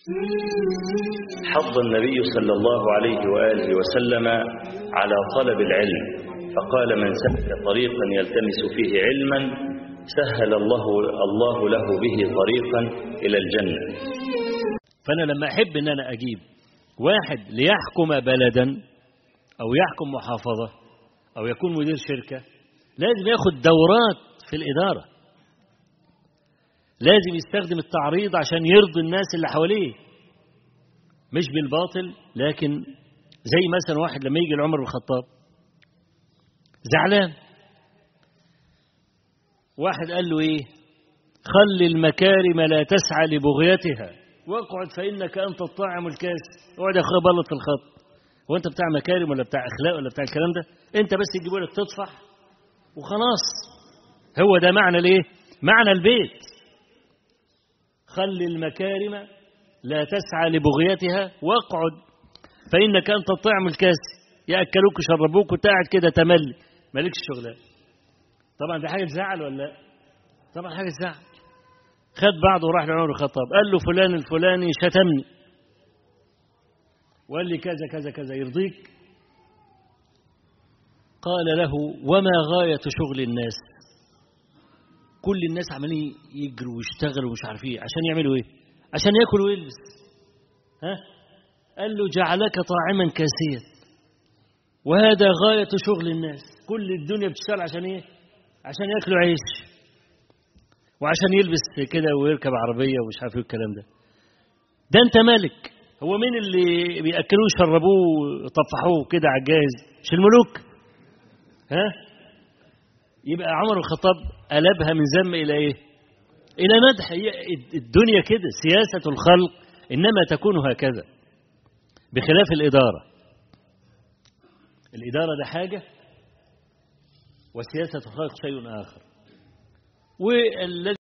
حض النبي صلى الله عليه وآله وسلم على طلب العلم فقال من سلك طريقا يلتمس فيه علما سهل الله الله له به طريقا إلى الجنة فأنا لما أحب أن أنا أجيب واحد ليحكم بلدا أو يحكم محافظة أو يكون مدير شركة لازم ياخد دورات في الإدارة لازم يستخدم التعريض عشان يرضي الناس اللي حواليه مش بالباطل لكن زي مثلا واحد لما يجي لعمر بن الخطاب زعلان واحد قال له ايه خل المكارم لا تسعى لبغيتها واقعد فانك انت الطاعم الكاس اقعد يا اخويا بلط في الخط هو انت بتاع مكارم ولا بتاع اخلاق ولا بتاع الكلام ده انت بس تجيبوا لك تطفح وخلاص هو ده معنى الايه معنى البيت خل المكارم لا تسعى لبغيتها واقعد فانك انت الطعم الكاس ياكلوك ويشربوك وانت قاعد كده تملي مالكش شغلانه طبعا دي حاجه تزعل ولا لا طبعا حاجه تزعل خد بعضه وراح لعمر بن الخطاب قال له فلان الفلاني شتمني وقال لي كذا كذا كذا يرضيك قال له وما غاية شغل الناس كل الناس عمالين يجروا ويشتغلوا ومش عارف ايه عشان يعملوا ايه عشان ياكل ويلبس ها قال له جعلك طاعما كاسيا وهذا غاية شغل الناس كل الدنيا بتشتغل عشان ايه عشان ياكلوا عيش وعشان يلبس كده ويركب عربية ومش عارف ايه الكلام ده ده انت مالك هو مين اللي بياكلوه ويشربوه ويطفحوه كده على الجاهز مش الملوك ها يبقى عمر الخطاب قلبها من ذم الى ايه الى مدح هي الدنيا كده سياسه الخلق انما تكون هكذا بخلاف الاداره الاداره ده حاجه وسياسه الخلق شيء اخر والذي